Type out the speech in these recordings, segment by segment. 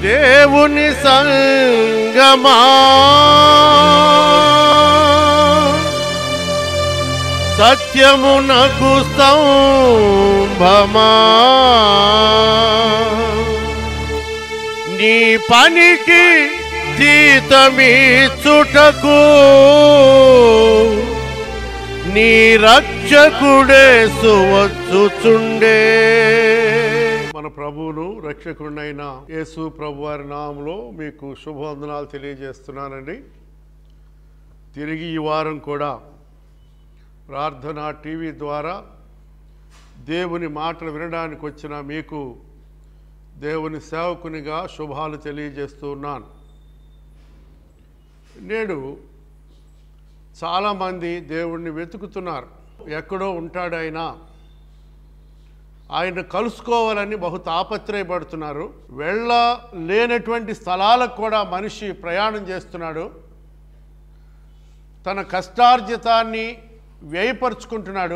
దేవుని సంగమా సత్యమునకు స్తంభమా నీ పనికి జీతమీచుటకు నీ రక్షకుడే సువచ్చుచుండే మన ప్రభువును రక్షకుడైన యేసు ప్రభు వారి నామంలో మీకు శుభవందనాలు తెలియజేస్తున్నానండి తిరిగి ఈ వారం కూడా ప్రార్థన టీవీ ద్వారా దేవుని మాటలు వినడానికి వచ్చిన మీకు దేవుని సేవకునిగా శుభాలు తెలియజేస్తున్నాను నేడు చాలామంది దేవుణ్ణి వెతుకుతున్నారు ఎక్కడో ఉంటాడు ఆయన ఆయన కలుసుకోవాలని బహు తాపత్రయపడుతున్నారు వెళ్ళ లేనటువంటి స్థలాలకు కూడా మనిషి ప్రయాణం చేస్తున్నాడు తన కష్టార్జితాన్ని వ్యయపరుచుకుంటున్నాడు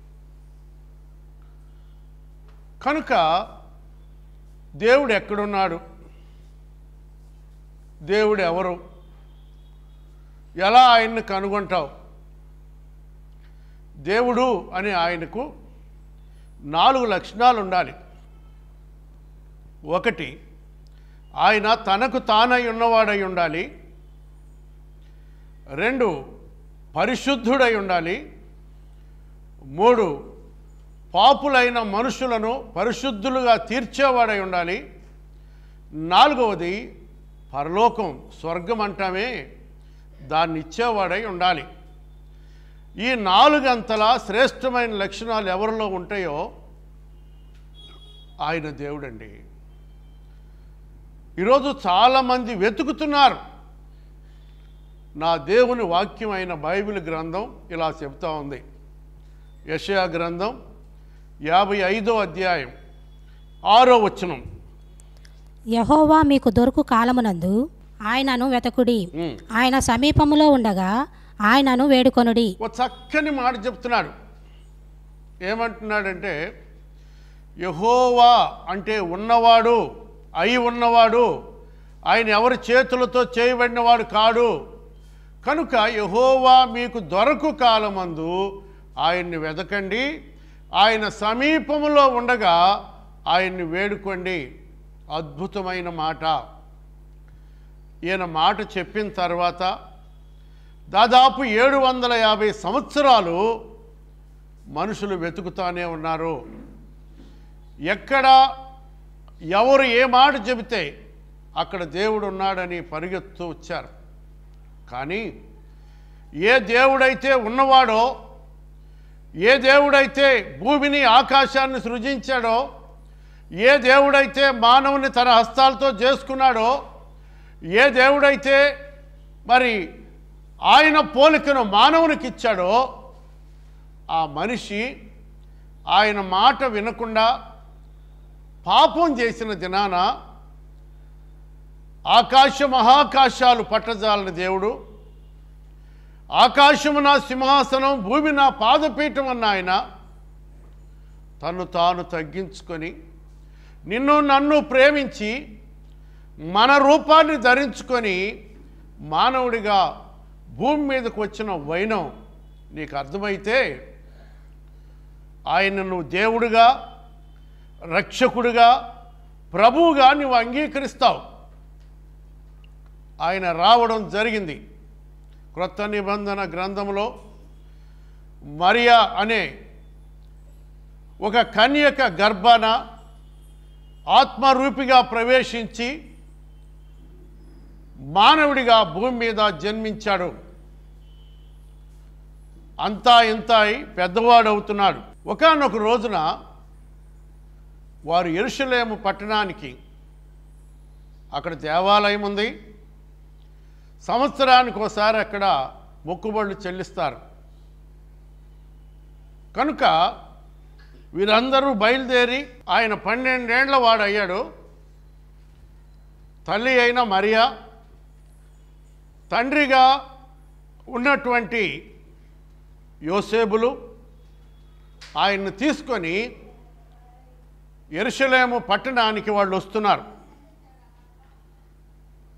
కనుక దేవుడు ఎక్కడున్నాడు దేవుడు ఎవరు ఎలా ఆయన్ని కనుగొంటావు దేవుడు అని ఆయనకు నాలుగు లక్షణాలు ఉండాలి ఒకటి ఆయన తనకు తానై ఉన్నవాడై ఉండాలి రెండు పరిశుద్ధుడై ఉండాలి మూడు పాపులైన మనుషులను పరిశుద్ధులుగా తీర్చేవాడై ఉండాలి నాలుగవది పరలోకం స్వర్గం అంటామే దాన్ని ఇచ్చేవాడై ఉండాలి ఈ నాలుగంతలా శ్రేష్టమైన లక్షణాలు ఎవరిలో ఉంటాయో ఆయన దేవుడండి ఈరోజు చాలామంది వెతుకుతున్నారు నా దేవుని వాక్యం అయిన బైబిల్ గ్రంథం ఇలా చెప్తా ఉంది యషయా గ్రంథం యాభై ఐదో అధ్యాయం ఆరో వచనం యహోవా మీకు దొరుకు కాలమునందు ఆయనను వెతకుడి ఉమ్. ఆయన సమీపములో ఉండగా ఆయనను వేడుకొనుడి ఒక చక్కని మాట చెప్తున్నాడు ఏమంటున్నాడంటే యహోవా అంటే ఉన్నవాడు అయి ఉన్నవాడు ఆయన ఎవరి చేతులతో చేయబడినవాడు కాడు కనుక యహోవా మీకు దొరకు కాలమందు ఆయన్ని వెదకండి ఆయన సమీపములో ఉండగా ఆయన్ని వేడుకోండి అద్భుతమైన మాట ఈయన మాట చెప్పిన తర్వాత దాదాపు ఏడు వందల యాభై సంవత్సరాలు మనుషులు వెతుకుతానే ఉన్నారు ఎక్కడ ఎవరు ఏ మాట చెబితే అక్కడ దేవుడు ఉన్నాడని పరిగెత్తు వచ్చారు కానీ ఏ దేవుడైతే ఉన్నవాడో ఏ దేవుడైతే భూమిని ఆకాశాన్ని సృజించాడో ఏ దేవుడైతే మానవుని తన హస్తాలతో చేసుకున్నాడో ఏ దేవుడైతే మరి ఆయన పోలికను మానవునికి ఇచ్చాడో ఆ మనిషి ఆయన మాట వినకుండా పాపం చేసిన దినాన ఆకాశ మహాకాశాలు పట్టజాలని దేవుడు ఆకాశము నా సింహాసనం భూమి నా పాదపీఠం అన్న ఆయన తను తాను తగ్గించుకొని నిన్ను నన్ను ప్రేమించి మన రూపాన్ని ధరించుకొని మానవుడిగా భూమి మీదకు వచ్చిన వైనం నీకు అర్థమైతే ఆయన నువ్వు దేవుడిగా రక్షకుడిగా ప్రభువుగా నువ్వు అంగీకరిస్తావు ఆయన రావడం జరిగింది క్రొత్త నిబంధన గ్రంథంలో మరియా అనే ఒక కన్యక గర్భాన ఆత్మరూపిగా ప్రవేశించి మానవుడిగా భూమి మీద జన్మించాడు అంతా ఇంత అయి పెద్దవాడవుతున్నాడు ఒకానొక రోజున వారు ఎరుషలేము పట్టణానికి అక్కడ దేవాలయం ఉంది సంవత్సరానికి ఒకసారి అక్కడ మొక్కుబడులు చెల్లిస్తారు కనుక వీరందరూ బయలుదేరి ఆయన పన్నెండేండ్ల వాడు అయ్యాడు తల్లి అయిన మరియా తండ్రిగా ఉన్నటువంటి యోసేబులు ఆయన్ని తీసుకొని ఎరుషలేము పట్టణానికి వాళ్ళు వస్తున్నారు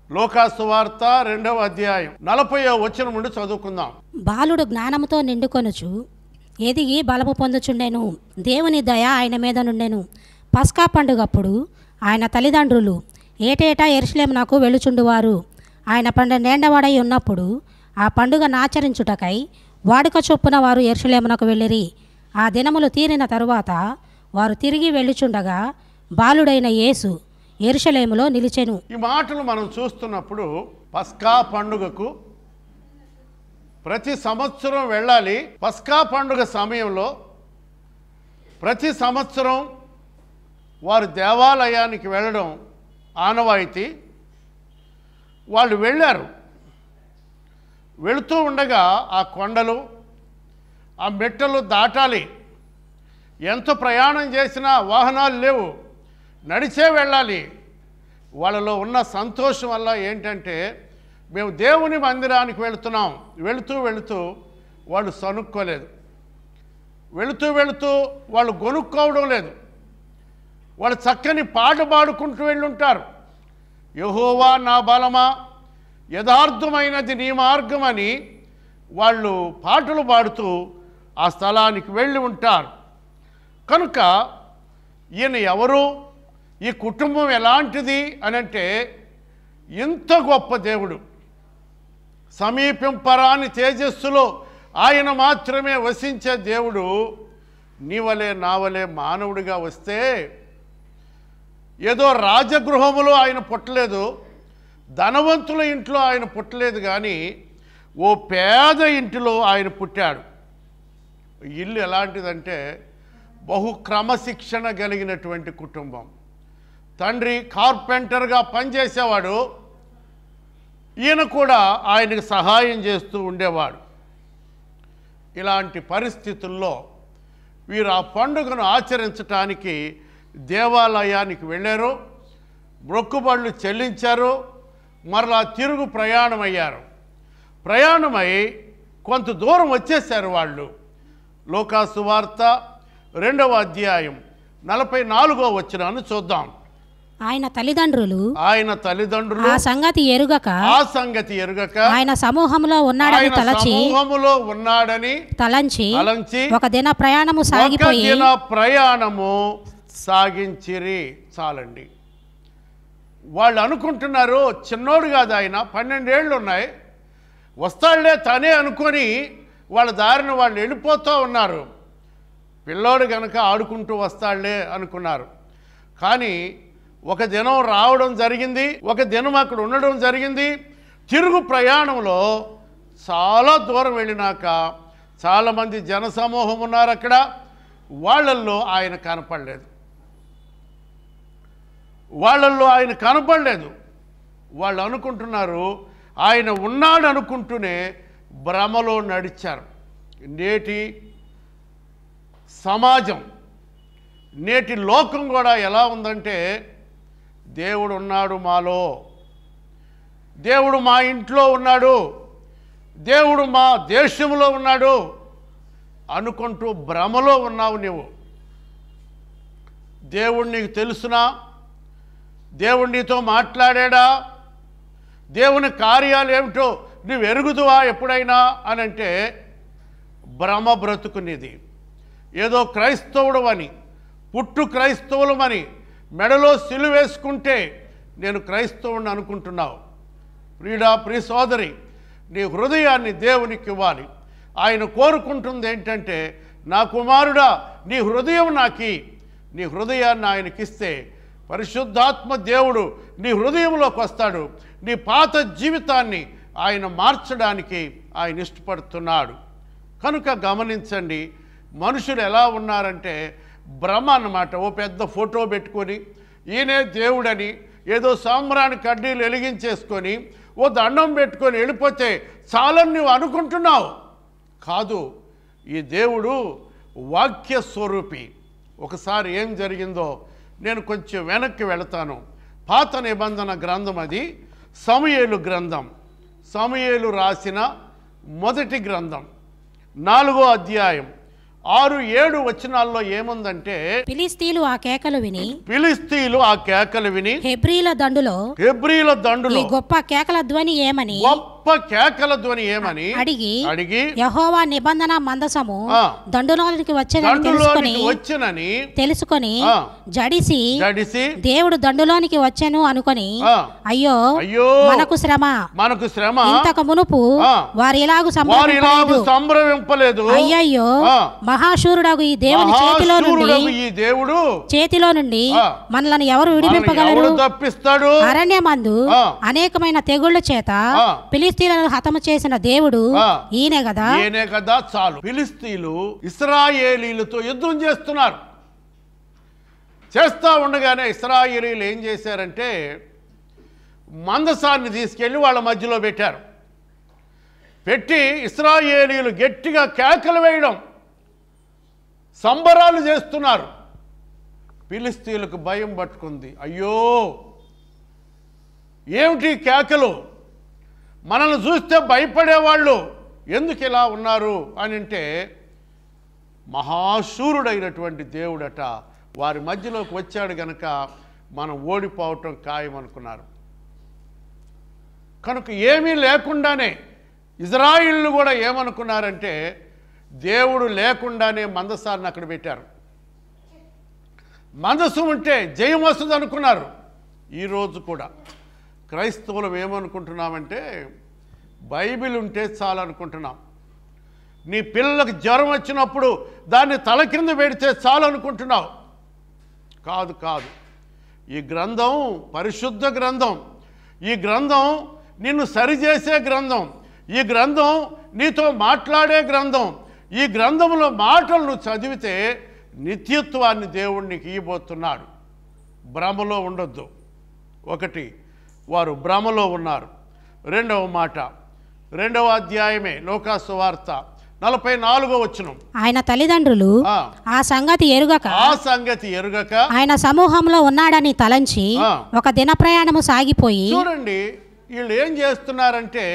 లోకాసు వార్త రెండవ అధ్యాయం నలభైవ వచనం నుండి చదువుకుందాం బాలుడు జ్ఞానముతో నిండుకొనుచు ఎదిగి బలము పొందుచుండెను దేవుని దయ ఆయన మీద నుండెను పస్కా పండుగప్పుడు ఆయన తల్లిదండ్రులు ఏటేటా ఎరుసలేమునకు వెళ్ళుచుండువారు ఆయన పన్నెండేండవాడై ఉన్నప్పుడు ఆ పండుగను ఆచరించుటకై వాడుక చొప్పున వారు ఎరుసలేమునకు వెళ్ళిరి ఆ దినములు తీరిన తరువాత వారు తిరిగి వెళ్ళుచుండగా బాలుడైన యేసు ఎరుషలేములో నిలిచెను ఈ మాటలు మనం చూస్తున్నప్పుడు పస్కా పండుగకు ప్రతి సంవత్సరం వెళ్ళాలి పస్కా పండుగ సమయంలో ప్రతి సంవత్సరం వారు దేవాలయానికి వెళ్ళడం ఆనవాయితీ వాళ్ళు వెళ్ళారు వెళుతూ ఉండగా ఆ కొండలు ఆ మెట్టలు దాటాలి ఎంత ప్రయాణం చేసినా వాహనాలు లేవు నడిచే వెళ్ళాలి వాళ్ళలో ఉన్న సంతోషం వల్ల ఏంటంటే మేము దేవుని మందిరానికి వెళుతున్నాం వెళుతూ వెళుతూ వాళ్ళు సనుక్కోలేదు వెళుతూ వెళుతూ వాళ్ళు గొనుక్కోవడం లేదు వాళ్ళు చక్కని పాట పాడుకుంటూ వెళ్ళుంటారు యహోవా నా బలమా యథార్థమైనది నీ మార్గం అని వాళ్ళు పాటలు పాడుతూ ఆ స్థలానికి వెళ్ళి ఉంటారు కనుక ఈయన ఎవరు ఈ కుటుంబం ఎలాంటిది అని అంటే ఇంత గొప్ప దేవుడు సమీపింపరాని తేజస్సులో ఆయన మాత్రమే వసించే దేవుడు నీవలే నావలే మానవుడిగా వస్తే ఏదో రాజగృహములో ఆయన పుట్టలేదు ధనవంతుల ఇంట్లో ఆయన పుట్టలేదు కానీ ఓ పేద ఇంటిలో ఆయన పుట్టాడు ఇల్లు ఎలాంటిదంటే బహు క్రమశిక్షణ కలిగినటువంటి కుటుంబం తండ్రి కార్పెంటర్గా పనిచేసేవాడు ఈయన కూడా ఆయనకు సహాయం చేస్తూ ఉండేవాడు ఇలాంటి పరిస్థితుల్లో వీరు ఆ పండుగను ఆచరించటానికి దేవాలయానికి వెళ్ళారు మొక్కుబళ్ళు చెల్లించారు మరలా తిరుగు ప్రయాణమయ్యారు ప్రయాణమై కొంత దూరం వచ్చేసారు వాళ్ళు లోకాసు వార్త రెండవ అధ్యాయం నలభై నాలుగో వచ్చినాను చూద్దాం ఆయన తల్లిదండ్రులు ఆయన తల్లిదండ్రులు ఆ సంగతి ఎరుగక ఆ సంగతి ఎరుగక ఆయన సమూహంలో ఉన్నాడని ఆయన తలచి సమూహములో ఉన్నాడని తలంచి తలంచి ఒక దిన ప్రయాణము ఒక సాగిపోయి దిన ప్రయాణము సాగించిరి చాలండి వాళ్ళు అనుకుంటున్నారు చిన్నోడు కాదు ఆయన పన్నెండేళ్ళు ఉన్నాయి వస్తాడులే తనే అనుకొని వాళ్ళ దారిన వాళ్ళు వెళ్ళిపోతూ ఉన్నారు పిల్లోడు గనక ఆడుకుంటూ వస్తాడులే అనుకున్నారు కానీ ఒక దినం రావడం జరిగింది ఒక దినం అక్కడ ఉండడం జరిగింది తిరుగు ప్రయాణంలో చాలా దూరం వెళ్ళినాక చాలామంది జనసమూహం ఉన్నారు అక్కడ వాళ్ళల్లో ఆయన కనపడలేదు వాళ్ళల్లో ఆయన కనపడలేదు వాళ్ళు అనుకుంటున్నారు ఆయన ఉన్నాడు అనుకుంటూనే భ్రమలో నడిచారు నేటి సమాజం నేటి లోకం కూడా ఎలా ఉందంటే దేవుడు ఉన్నాడు మాలో దేవుడు మా ఇంట్లో ఉన్నాడు దేవుడు మా దేశంలో ఉన్నాడు అనుకుంటూ భ్రమలో ఉన్నావు నువ్వు దేవుడు నీకు తెలుసునా దేవుడు నీతో మాట్లాడాడా దేవుని కార్యాలు ఏమిటో నువ్వు ఎరుగుదువా ఎప్పుడైనా అని అంటే భ్రమ బ్రతుకునేది ఏదో క్రైస్తవుడు అని పుట్టు క్రైస్తవులమని మెడలో సిలు వేసుకుంటే నేను క్రైస్తవుని అనుకుంటున్నావు ప్రియుడా ప్రియ సోదరి నీ హృదయాన్ని దేవునికి ఇవ్వాలి ఆయన కోరుకుంటుంది ఏంటంటే నా కుమారుడా నీ హృదయం నాకి నీ హృదయాన్ని ఆయనకిస్తే పరిశుద్ధాత్మ దేవుడు నీ హృదయంలోకి వస్తాడు నీ పాత జీవితాన్ని ఆయన మార్చడానికి ఆయన ఇష్టపడుతున్నాడు కనుక గమనించండి మనుషులు ఎలా ఉన్నారంటే భ్రమ అన్నమాట ఓ పెద్ద ఫోటో పెట్టుకొని ఈయనే దేవుడని ఏదో సాంబ్రాణి కడ్డీలు వెలిగించేసుకొని ఓ దండం పెట్టుకొని వెళ్ళిపోతే చాలని నువ్వు అనుకుంటున్నావు కాదు ఈ దేవుడు వాక్య స్వరూపి ఒకసారి ఏం జరిగిందో నేను కొంచెం వెనక్కి వెళతాను పాత నిబంధన గ్రంథం అది సమయేలు గ్రంథం సమయేలు రాసిన మొదటి గ్రంథం నాలుగో అధ్యాయం ఆరు ఏడు వచనాల్లో ఏముందంటే ఫిలిస్తీన్లు ఆ కేకలు విని ఫిలిస్తీన్లు ఆ కేకలు విని హెబ్రీల దండులో హెబ్రీల ఈ దండులో గొప్ప కేకల ధ్వని ఏమని గొప్ప కేకల ధ్వని ఏమని అడిగి అడిగి యహోవా నిబంధన మందసము ఆ. దండులోనికి వచ్చేదని తెలుసుకొని దండులోనికి వచ్చునని తెలుసుకొని ఆ. జడిసి జడిసి దేవుడు దండులోనికి వచ్చాను అనుకొని ఆ, అయ్యో అయ్యో మనకు శ్రమ మనకు శ్రమ ఇంతకు మునుపు ఆ. వారు ఇలాగు వారు ఇలాగ సంభవింపలేదు సంభ్రమింపలేదు అయ్యయ్యో ఆ. మహాశూరుడగు ఈ దేవుని చేతిలో నుండి మహాశూరుడగు ఈ దేవుడు చేతిలో నుండి ఆ. మనలను ఎవరు మనల్ని విడిపింపగలరు ఎవడు తప్పిస్తాడు అరణ్యమందు ఆ. అనేకమైన తెగుళ్ళ చేత ఆ. ఫిలిస్తీన్లను హతము చేసిన దేవుడు ఆ. ఈయనే కదా ఏనే కదా చాలు ఫిలిస్తీన్లు ఇస్రాయేలీలతో యుద్ధం చేస్తున్నారు చేస్తా ఉండగానే ఇస్రాయేలీలు ఏం చేశారంటే మందసాన్ని తీసుకెళ్ళి వాళ్ళ మధ్యలో పెట్టారు పెట్టి ఇస్రాయేలీలు గట్టిగా కేకలు వేయడం సంబరాలు చేస్తున్నారు ఫిలిస్తీన్లకు భయం పట్టుకుంది అయ్యో ఏమిటి కేకలు మనల్ని చూస్తే భయపడేవాళ్ళు ఎందుకు ఇలా ఉన్నారు అని అంటే మహాశూరుడైనటువంటి దేవుడట వారి మధ్యలోకి వచ్చాడు గనక మనం ఓడిపోవటం ఖాయం అనుకున్నారు కనుక ఏమీ లేకుండానే ఇజ్రాయిళ్ళు కూడా ఏమనుకున్నారంటే దేవుడు లేకుండానే మందసాన్ని అక్కడ పెట్టారు మనసు ఉంటే జయం వస్తుంది అనుకున్నారు ఈరోజు కూడా క్రైస్తవులం ఏమనుకుంటున్నామంటే బైబిల్ ఉంటే చాలు అనుకుంటున్నాం నీ పిల్లలకు జ్వరం వచ్చినప్పుడు దాన్ని తల కింద పెడితే చాలు అనుకుంటున్నావు కాదు కాదు ఈ గ్రంథం పరిశుద్ధ గ్రంథం ఈ గ్రంథం నిన్ను సరిచేసే గ్రంథం ఈ గ్రంథం నీతో మాట్లాడే గ్రంథం ఈ గ్రంథంలో మాటలు నువ్వు చదివితే నిత్యత్వాన్ని దేవుడు నీకు ఇవ్వబోతున్నాడు భ్రమలో ఉండొద్దు ఒకటి వారు భ్రమలో ఉన్నారు రెండవ మాట రెండవ అధ్యాయమే లోకాసు వార్త నలభై నాలుగో వచనం ఆయన తల్లిదండ్రులు ఆ, ఆ సంగతి ఎరుగక ఆ సంగతి ఎరుగక ఆయన సమూహంలో ఉన్నాడని తలంచి ఆ. ఒక దిన ప్రయాణము సాగిపోయి చూడండి వీళ్ళు ఏం చేస్తున్నారంటే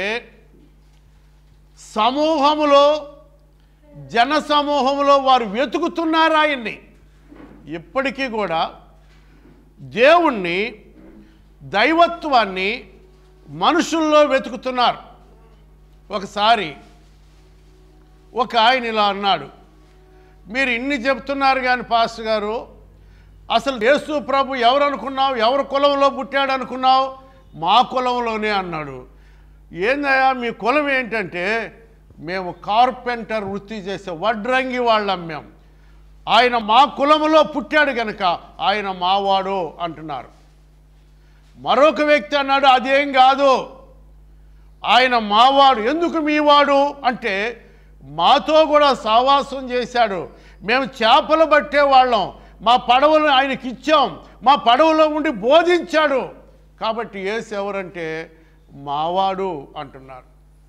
సమూహములో జన సమూహములో వారు వెతుకుతున్నారు ఆయన్ని ఇప్పటికీ కూడా దేవుణ్ణి దైవత్వాన్ని మనుషుల్లో వెతుకుతున్నారు ఒకసారి ఒక ఆయన ఇలా అన్నాడు మీరు ఇన్ని చెప్తున్నారు కానీ పాస్టర్ గారు అసలు యేసు ప్రభు ఎవరు అనుకున్నావు ఎవరి కులంలో పుట్టాడు అనుకున్నావు మా కులంలోనే అన్నాడు ఏందయ్యా మీ కులం ఏంటంటే మేము కార్పెంటర్ వృత్తి చేసే వడ్రంగి వాళ్ళం మేము ఆయన మా కులములో పుట్టాడు గనక ఆయన మావాడు అంటున్నారు మరొక వ్యక్తి అన్నాడు అదేం కాదు ఆయన మావాడు ఎందుకు మీవాడు అంటే మాతో కూడా సావాసం చేశాడు మేము చేపలు పట్టేవాళ్ళం మా పడవలు ఆయనకి ఇచ్చాం మా పడవలో ఉండి బోధించాడు కాబట్టి ఏసు ఎవరంటే మావాడు అంటున్నారు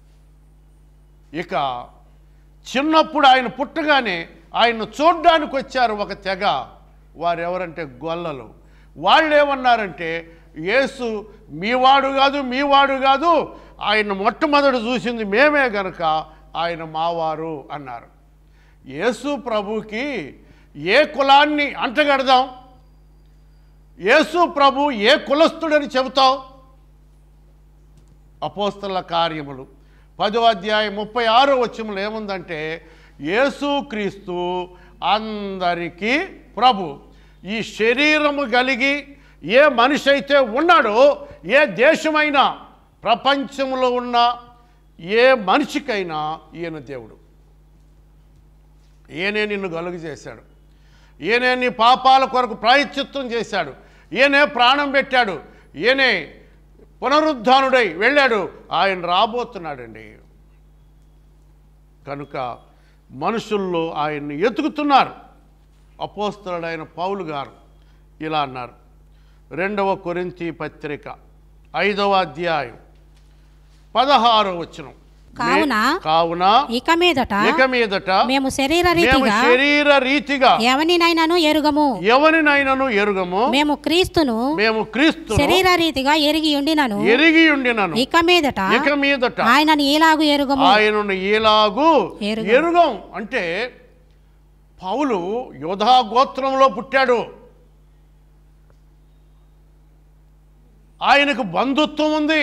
ఇక చిన్నప్పుడు ఆయన పుట్టగానే ఆయన చూడ్డానికి వచ్చారు ఒక తెగ వారు ఎవరంటే గొల్లలు వాళ్ళు ఏమన్నారంటే యేసు మీవాడు కాదు మీవాడు కాదు ఆయన మొట్టమొదట చూసింది మేమే గనక ఆయన మావారు అన్నారు యేసు ప్రభుకి ఏ కులాన్ని అంటగడదాం యేసు ప్రభు ఏ కులస్థుడని చెబుతావు అపోస్తల కార్యములు పదో అధ్యాయం ముప్పై ఆరో వచ్చములు ఏముందంటే యేసుక్రీస్తు అందరికీ ప్రభు ఈ శరీరము కలిగి ఏ మనిషి అయితే ఉన్నాడో ఏ దేశమైనా ప్రపంచంలో ఉన్న ఏ మనిషికైనా ఈయన దేవుడు ఈయనే నిన్ను గలుగు చేశాడు ఈయనే నీ పాపాల కొరకు ప్రాయశ్చిత్తం చేశాడు ఈయనే ప్రాణం పెట్టాడు ఈయనే పునరుద్ధానుడై వెళ్ళాడు ఆయన రాబోతున్నాడండి కనుక మనుషుల్లో ఆయన్ని ఎతుకుతున్నారు అపోస్తలుడైన పౌలు గారు ఇలా అన్నారు రెండవ కొరింతి పత్రిక ఐదవ అధ్యాయం పదహారో వచనం కావున కావున ఇక మీదట ఇక మీదట మేము శరీర మేము రీతిగా శరీర రీతిగా ఎవనినైనాను ఎరుగము ఎవరినైనను ఎరుగము మేము క్రీస్తును మేము క్రీస్తు శరీర రీతిగా ఎరిగి ఉండినను ఎరిగి ఉండినను ఇక మీదట ఇక మీదట ఆయనను ఏలాగు ఎరుగము ఆయనను ఈలాగు ఎరుగం. ఎరుగం అంటే పౌలు యోధా గోత్రంలో పుట్టాడు ఆయనకు బంధుత్వం ఉంది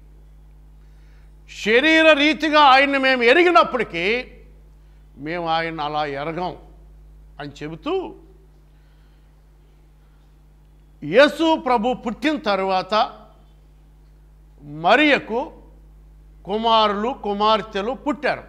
శరీర రీతిగా ఆయన్ని మేము ఎరిగినప్పటికీ మేము ఆయన అలా ఎరగం అని చెబుతూ యేసు ప్రభు పుట్టిన తరువాత మరియకు కుమారులు కుమార్తెలు పుట్టారు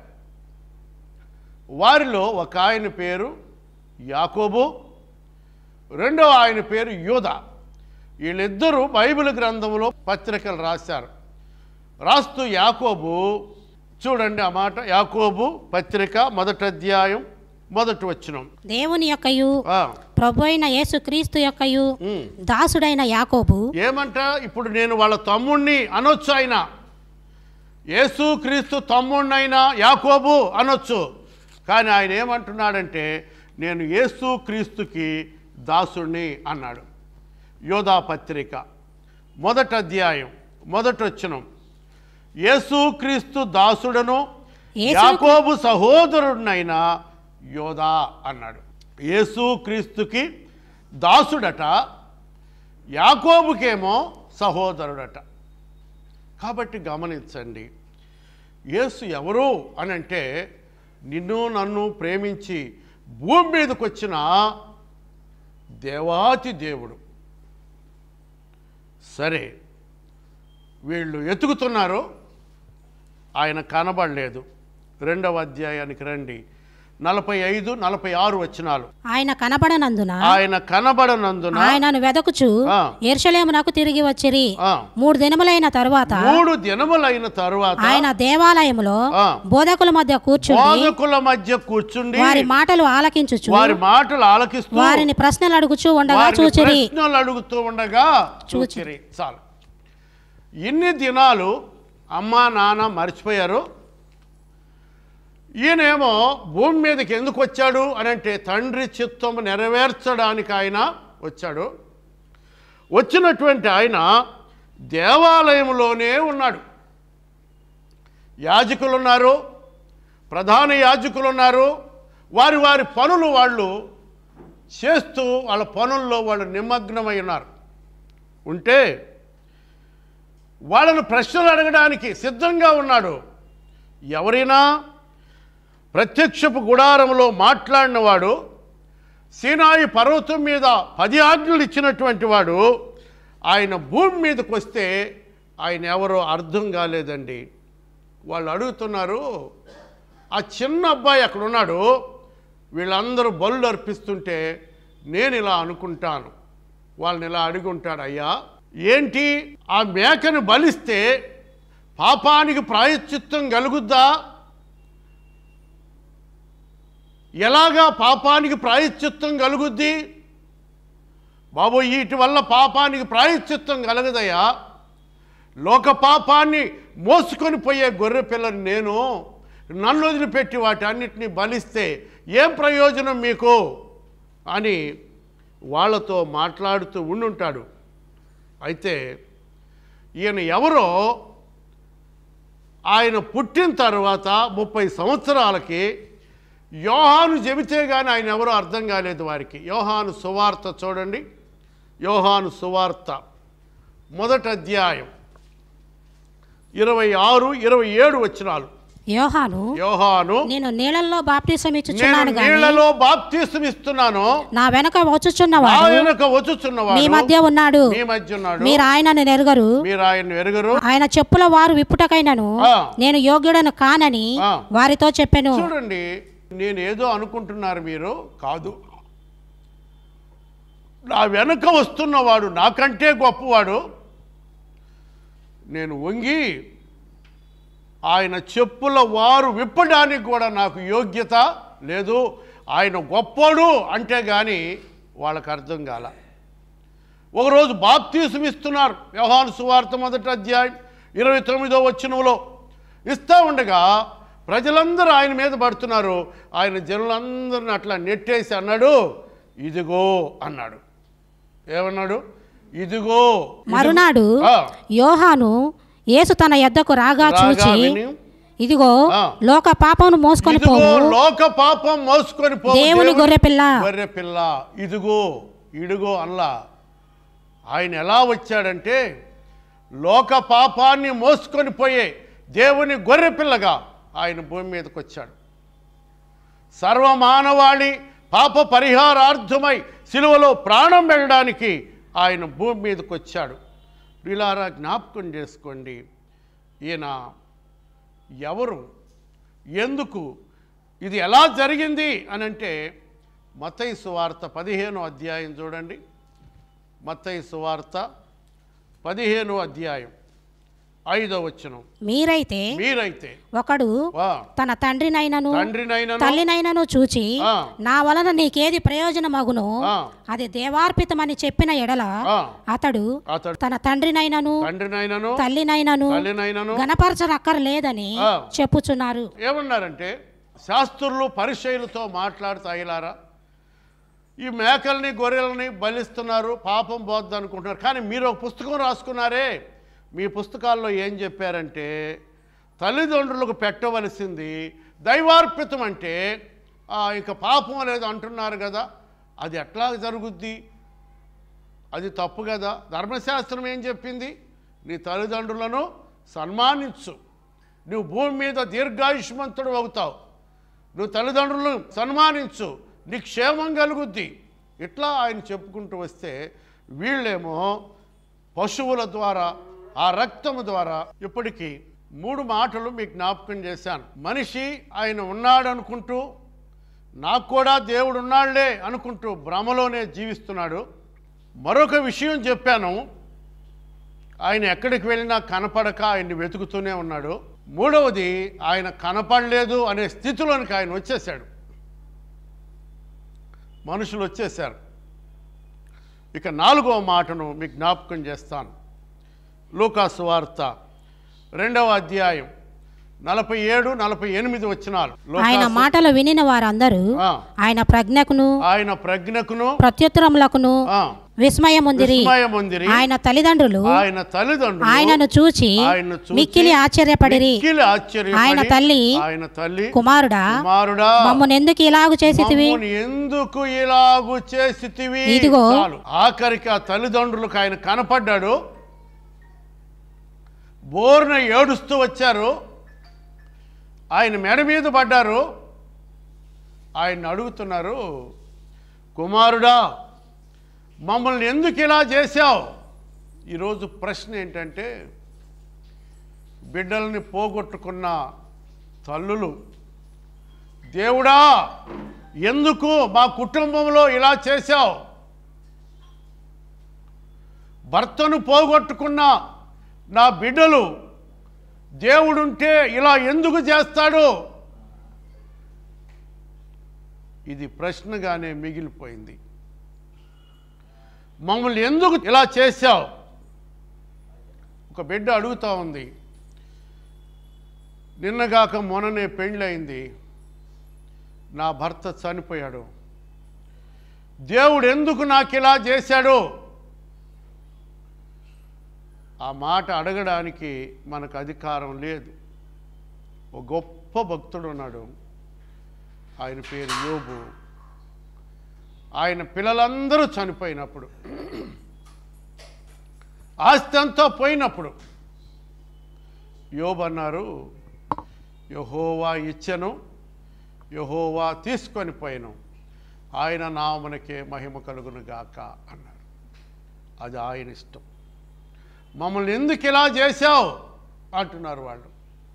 వారిలో ఒక ఆయన పేరు యాకోబు రెండో ఆయన పేరు యూద వీళ్ళిద్దరూ బైబిల్ గ్రంథంలో పత్రికలు రాశారు రాస్తూ యాకోబు చూడండి ఆ మాట యాకోబు పత్రిక మొదటి అధ్యాయం మొదటి వచ్చినం దేవుని యొక్కయు ఆ, ప్రభు అయిన యేసుక్రీస్తు యొక్కయు ఉమ్. దాసుడైన యాకోబు ఏమంట ఇప్పుడు నేను వాళ్ళ తమ్ముణ్ణి అనొచ్చు ఆయన యేసు క్రీస్తు తమ్ముణ్ణైనా యాకోబు అనొచ్చు కానీ ఆయన ఏమంటున్నాడంటే నేను యేసు క్రీస్తుకి దాసుణ్ణి అన్నాడు యోధా పత్రిక మొదటి అధ్యాయం మొదటి వచ్చినం యేసు క్రీస్తు దాసుడను యేసు- యాకోబు సహోదరుడినైనా యోధా అన్నాడు యేసు క్రీస్తుకి దాసుడట యాకోబుకేమో సహోదరుడట కాబట్టి గమనించండి యేసు ఎవరు అని అంటే నిన్ను నన్ను ప్రేమించి భూమి మీదకి వచ్చిన దేవాతి దేవుడు సరే వీళ్ళు ఎతుకుతున్నారు ఆయన కనబడలేదు రెండవ అధ్యాయానికి రండి నలభై ఐదు నలభై ఆరు వచనాలు ఆయన కనబడనందున ఆయన కనబడనందున ఆయనను వెదకుచు ఆ. ఎర్షలేమునకు తిరిగి వచ్చిరి ఆ, మూడు దినములైన తరువాత మూడు దినములైన తరువాత ఆయన దేవాలయములో ఆ. బోధకుల మధ్య కూర్చుండి బోధకుల మధ్య కూర్చుండి వారి మాటలు ఆలకించుచు వారి మాటలు ఆలకిస్తూ వారిని ప్రశ్నలు అడుగుచూ ఉండగా వారిని చూచిరి ప్రశ్నలు అడుగుతూ ఉండగా చూచిరి చాలు ఇన్ని దినాలు అమ్మా నాన్న మర్చిపోయారు ఈయనేమో భూమి మీదకి ఎందుకు వచ్చాడు అని అంటే తండ్రి చిత్తం నెరవేర్చడానికి ఆయన వచ్చాడు వచ్చినటువంటి ఆయన దేవాలయంలోనే ఉన్నాడు యాజకులు ఉన్నారు ప్రధాన యాజకులు ఉన్నారు వారి వారి పనులు వాళ్ళు చేస్తూ వాళ్ళ పనుల్లో వాళ్ళు నిమగ్నమై ఉన్నారు ఉంటే వాళ్ళను ప్రశ్నలు అడగడానికి సిద్ధంగా ఉన్నాడు ఎవరైనా ప్రత్యక్షపు గుడారంలో మాట్లాడినవాడు సీనాయి పర్వతం మీద పది ఆజ్ఞలు ఇచ్చినటువంటి వాడు ఆయన భూమి మీదకి వస్తే ఆయన ఎవరో అర్థం కాలేదండి వాళ్ళు అడుగుతున్నారు ఆ చిన్న అబ్బాయి అక్కడ ఉన్నాడు వీళ్ళందరూ బలు అర్పిస్తుంటే నేను ఇలా అనుకుంటాను వాళ్ళని ఇలా అడిగి ఉంటాడు అయ్యా ఏంటి ఆ మేకను బలిస్తే పాపానికి ప్రాయశ్చిత్తం కలుగుద్దా ఎలాగా పాపానికి ప్రాయశ్చిత్తం కలుగుద్ది బాబు వీటి వల్ల పాపానికి ప్రాయశ్చిత్తం కలగదయ్యా లోక పాపాన్ని మోసుకొని పోయే గొర్రె పిల్లని నేను నన్ను వదిలిపెట్టి వాటి అన్నిటినీ బలిస్తే ఏం ప్రయోజనం మీకు అని వాళ్ళతో మాట్లాడుతూ ఉండుంటాడు అయితే ఈయన ఎవరో ఆయన పుట్టిన తర్వాత ముప్పై సంవత్సరాలకి యోహాను చెబితే కానీ ఆయన ఎవరో అర్థం కాలేదు వారికి యోహాను సువార్త చూడండి యోహాను సువార్త మొదటి అధ్యాయం ఇరవై ఆరు ఇరవై ఏడు వచ్చినాలు యోహాను యోహాను నేను నీళ్ళల్లో బాప్టిసం నేను ఇచ్చుచున్నాను గాని నీళ్లలో బాప్తీసం ఇస్తున్నాను నా వెనక వచ్చుచున్నవాడు ఆయనకు మీ వచ్చుచున్నవాడు మధ్య ఉన్నాడు మీ మధ్య ఉన్నాడు మీరు ఆయనను నెరగరు మీరు ఆయన ఎరుగరు ఆయన చెప్పుల వారు విప్పుటకైనను ఆ. నేను యోగ్యుడను కానని ఆ. వారితో చెప్పాను చూడండి నేను ఏదో అనుకుంటున్నారు మీరు కాదు నా వెనక వస్తున్నవాడు నాకంటే గొప్పవాడు నేను వంగి ఆయన చెప్పుల వారు విప్పడానికి కూడా నాకు యోగ్యత లేదు ఆయన గొప్పోడు అంటే కానీ వాళ్ళకి అర్థం కాల ఒకరోజు బాప్తీసం ఇస్తున్నారు వ్యవహాను సువార్త మొదటి అధ్యాయం ఇరవై తొమ్మిదో వచ్చినంలో ఇస్తూ ఉండగా ప్రజలందరూ ఆయన మీద పడుతున్నారు ఆయన జనులందరిని అట్లా నెట్టేసి అన్నాడు ఇదిగో అన్నాడు ఏమన్నాడు ఇదిగో ఇది- మరునాడు ఆ, యోహాను యేసు తన యొద్దకు రాగా రాగా చూచి విని, ఇదిగో ఆ. లోక పాపమును మోసుకొని ఇదిగో పోవు లోక పాపం మోసుకొని పో దేవుని గొర్రెపిల్ల గొర్రె పిల్ల ఇదిగో ఇడుగో అల్లా ఆయన ఎలా వచ్చాడంటే లోక పాపాన్ని మోసుకొని పోయే దేవుని గొర్రె పిల్లగా ఆయన భూమి మీదకి వచ్చాడు సర్వమానవాళి పాప పరిహారార్థమై సిలువలో ప్రాణం వెళ్ళడానికి ఆయన భూమి మీదకి వచ్చాడు వీళ్ళారా జ్ఞాపకం చేసుకోండి ఈయన ఎవరు ఎందుకు ఇది ఎలా జరిగింది అని అంటే మత్తయి సువార్త పదిహేను అధ్యాయం చూడండి మత్తయి సువార్త పదిహేను అధ్యాయం ఐదో వచనం మీరైతే మీరైతే ఒకడు వా తన తండ్రినైనను తండ్రినైనను తల్లినైనను చూచి ఆ. నా వలన నీకేది ప్రయోజనమగునో ఆ, అది దేవార్పితమని చెప్పిన ఎడల ఆ, అతడు అతడు తన తండ్రినైనను తండ్రినైనను తల్లినైనను తల్లినైనను గణపరచనక్కర్లేదని ఆ. చెప్పుచున్నారు ఏమన్నారంటే శాస్త్రులు పరిచయులతో మాట్లాడుతూ అయ్యలారా ఈ మేకల్ని గొర్రెల్ని బలిస్తున్నారు పాపం పోద్ది అనుకుంటున్నారు కానీ మీరు ఒక పుస్తకం రాసుకున్నారే మీ పుస్తకాల్లో ఏం చెప్పారంటే తల్లిదండ్రులకు పెట్టవలసింది దైవార్పితం అంటే ఆ, ఇక పాపం లేదు అంటున్నారు కదా అది ఎట్లా జరుగుద్ది అది తప్పు కదా ధర్మశాస్త్రం ఏం చెప్పింది నీ తల్లిదండ్రులను సన్మానించు నువ్వు భూమి మీద దీర్ఘాయుష్మంతుడు అవుతావు నువ్వు తల్లిదండ్రులను సన్మానించు నీకు క్షేమం కలుగుద్ది ఇట్లా ఆయన చెప్పుకుంటూ వస్తే వీళ్ళేమో పశువుల ద్వారా ఆ రక్తము ద్వారా ఇప్పటికీ మూడు మాటలు మీకు జ్ఞాపకం చేశాను మనిషి ఆయన ఉన్నాడు అనుకుంటూ నాకు కూడా దేవుడు ఉన్నాడులే అనుకుంటూ భ్రమలోనే జీవిస్తున్నాడు మరొక విషయం చెప్పాను ఆయన ఎక్కడికి వెళ్ళినా కనపడక ఆయన్ని వెతుకుతూనే ఉన్నాడు మూడవది ఆయన కనపడలేదు అనే స్థితిలోనికి ఆయన వచ్చేసాడు మనుషులు వచ్చేసారు ఇక నాలుగవ మాటను మీకు జ్ఞాపకం చేస్తాను లూకాసు వార్త రెండవ అధ్యాయం నలభై ఏడు నలభై ఎనిమిది వచ్చినాలు ఆయన లూకాసు- మాటలు వినిన వారందరూ ఆ, ఆయన ప్రజ్ఞకును ఆయన ప్రజ్ఞకును ప్రత్యుత్తరములకును ఆ, విస్మయముందిరి విస్మయముందిరి ఆయన తల్లిదండ్రులు ఆయన తల్లిదండ్రులు ఆయనను చూచి ఆయన్ను చూచి మిక్కిలి ఆశ్చర్యపడిరి మిక్కిలి ఆశ్చర్యపడి ఆయన తల్లి ఆయన తల్లి కుమారుడా కుమారుడా మమ్మల్ని ఎందుకు ఇలాగు చేసితివి మమ్మును ఎందుకు ఇలాగు చేసితివి ఇదిగో. చాలు ఆఖరికి ఆ తల్లిదండ్రులకు ఆయన కనపడ్డాడు బోర్న ఏడుస్తూ వచ్చారు ఆయన మెడ మీద పడ్డారు ఆయన అడుగుతున్నారు కుమారుడా మమ్మల్ని ఎందుకు ఇలా చేశావు ఈరోజు ప్రశ్న ఏంటంటే బిడ్డల్ని పోగొట్టుకున్న తల్లులు దేవుడా ఎందుకు మా కుటుంబంలో ఇలా చేశావు భర్తను పోగొట్టుకున్న నా బిడ్డలు దేవుడుంటే ఇలా ఎందుకు చేస్తాడు ఇది ప్రశ్నగానే మిగిలిపోయింది మమ్మల్ని ఎందుకు ఇలా చేశావు ఒక బిడ్డ అడుగుతా ఉంది నిన్నగాక మొన్ననే పెళ్ళయింది నా భర్త చనిపోయాడు దేవుడు ఎందుకు నాకు ఇలా చేశాడు ఆ మాట అడగడానికి మనకు అధికారం లేదు ఒక గొప్ప భక్తుడు ఉన్నాడు ఆయన పేరు యోబు ఆయన పిల్లలందరూ చనిపోయినప్పుడు ఆస్తి అంతా పోయినప్పుడు యోబు అన్నారు యహోవా ఇచ్చను యహోవా తీసుకొని పోయిను ఆయన నామనకే మహిమ కలుగును గాక అన్నారు అది ఆయన ఇష్టం మమ్మల్ని ఎందుకు ఇలా చేశావు అంటున్నారు వాళ్ళు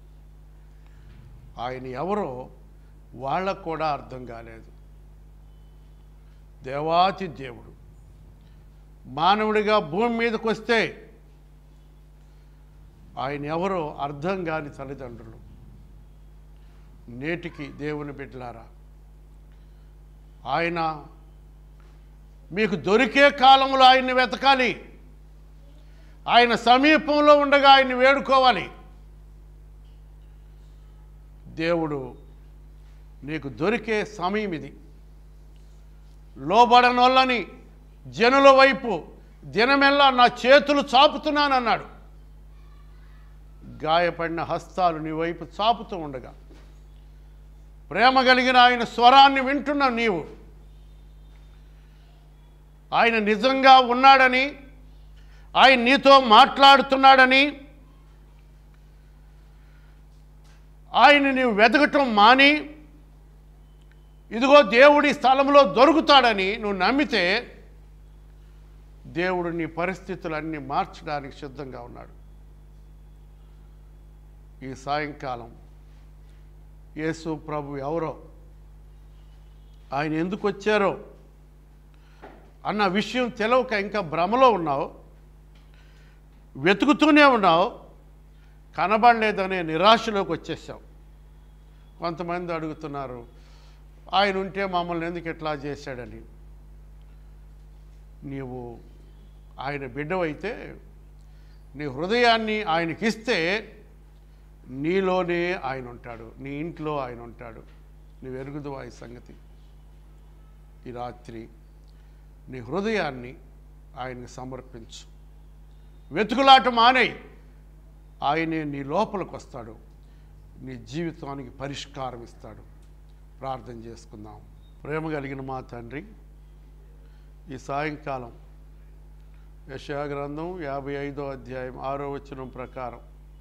ఆయన ఎవరో వాళ్ళకు కూడా అర్థం కాలేదు దేవాతి దేవుడు మానవుడిగా భూమి మీదకి వస్తే ఆయన ఎవరో అర్థం కాని తల్లిదండ్రులు నేటికి దేవుని బిడ్డలారా ఆయన మీకు దొరికే కాలంలో ఆయన్ని వెతకాలి ఆయన సమీపంలో ఉండగా ఆయన్ని వేడుకోవాలి దేవుడు నీకు దొరికే సమయం ఇది లోబడనోళ్ళని జనుల వైపు దినమెల్లా నా చేతులు చాపుతున్నానన్నాడు గాయపడిన హస్తాలు నీ వైపు చాపుతూ ఉండగా ప్రేమ కలిగిన ఆయన స్వరాన్ని వింటున్న నీవు ఆయన నిజంగా ఉన్నాడని ఆయన నీతో మాట్లాడుతున్నాడని ఆయన నీవు వెతకటం మాని ఇదిగో దేవుడి స్థలంలో దొరుకుతాడని నువ్వు నమ్మితే దేవుడు నీ పరిస్థితులన్నీ మార్చడానికి సిద్ధంగా ఉన్నాడు ఈ సాయంకాలం యేసు ప్రభు ఎవరో ఆయన ఎందుకు వచ్చారో అన్న విషయం తెలవక ఇంకా భ్రమలో ఉన్నావు వెతుకుతూనే ఉన్నావు కనబడలేదనే నిరాశలోకి వచ్చేసావు కొంతమంది అడుగుతున్నారు ఆయన ఉంటే మమ్మల్ని ఎందుకు ఇట్లా చేశాడని నీవు ఆయన బిడ్డవైతే నీ హృదయాన్ని ఆయనకి ఇస్తే నీలోనే ఆయన ఉంటాడు నీ ఇంట్లో ఆయన ఉంటాడు నువ్వు ఎరుగుదు ఈ సంగతి ఈ రాత్రి నీ హృదయాన్ని ఆయనకి సమర్పించు వెతుకులాట మానేయి ఆయనే నీ లోపలికి వస్తాడు నీ జీవితానికి పరిష్కారం ఇస్తాడు ప్రార్థన చేసుకుందాం ప్రేమ కలిగిన మా తండ్రి ఈ సాయంకాలం యశా గ్రంథం యాభై ఐదో అధ్యాయం ఆరో వచనం ప్రకారం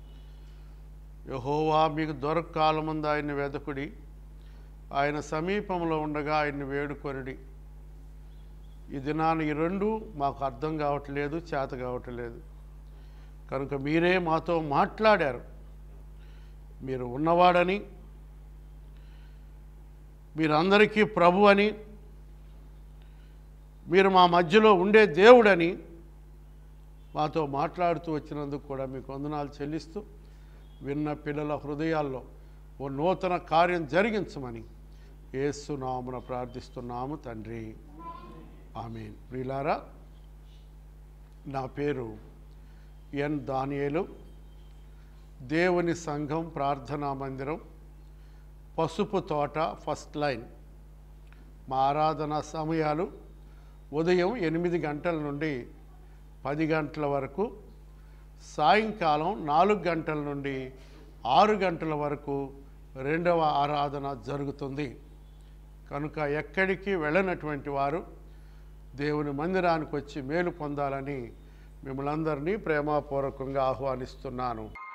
యహోవా మీకు దొరక కాలముందు ఆయన్ని వెదకుడి ఆయన సమీపంలో ఉండగా ఆయన్ని వేడుకొనిడి ఈ దినాన్ని ఈ రెండు మాకు అర్థం కావట్లేదు చేత కావట్లేదు కనుక మీరే మాతో మాట్లాడారు మీరు ఉన్నవాడని మీరందరికీ ప్రభు అని మీరు మా మధ్యలో ఉండే దేవుడని మాతో మాట్లాడుతూ వచ్చినందుకు కూడా మీకు వందనాలు చెల్లిస్తూ విన్న పిల్లల హృదయాల్లో ఓ నూతన కార్యం జరిగించమని ఏసునామున ప్రార్థిస్తున్నాము తండ్రి ఆమె ప్రియులారా నా పేరు ఎన్ దానియేలు దేవుని సంఘం ప్రార్థనా మందిరం పసుపు తోట ఫస్ట్ లైన్ మా ఆరాధన సమయాలు ఉదయం ఎనిమిది గంటల నుండి పది గంటల వరకు సాయంకాలం నాలుగు గంటల నుండి ఆరు గంటల వరకు రెండవ ఆరాధన జరుగుతుంది కనుక ఎక్కడికి వెళ్ళనటువంటి వారు దేవుని మందిరానికి వచ్చి మేలు పొందాలని మిమ్మల్ని అందరినీ ప్రేమపూర్వకంగా ఆహ్వానిస్తున్నాను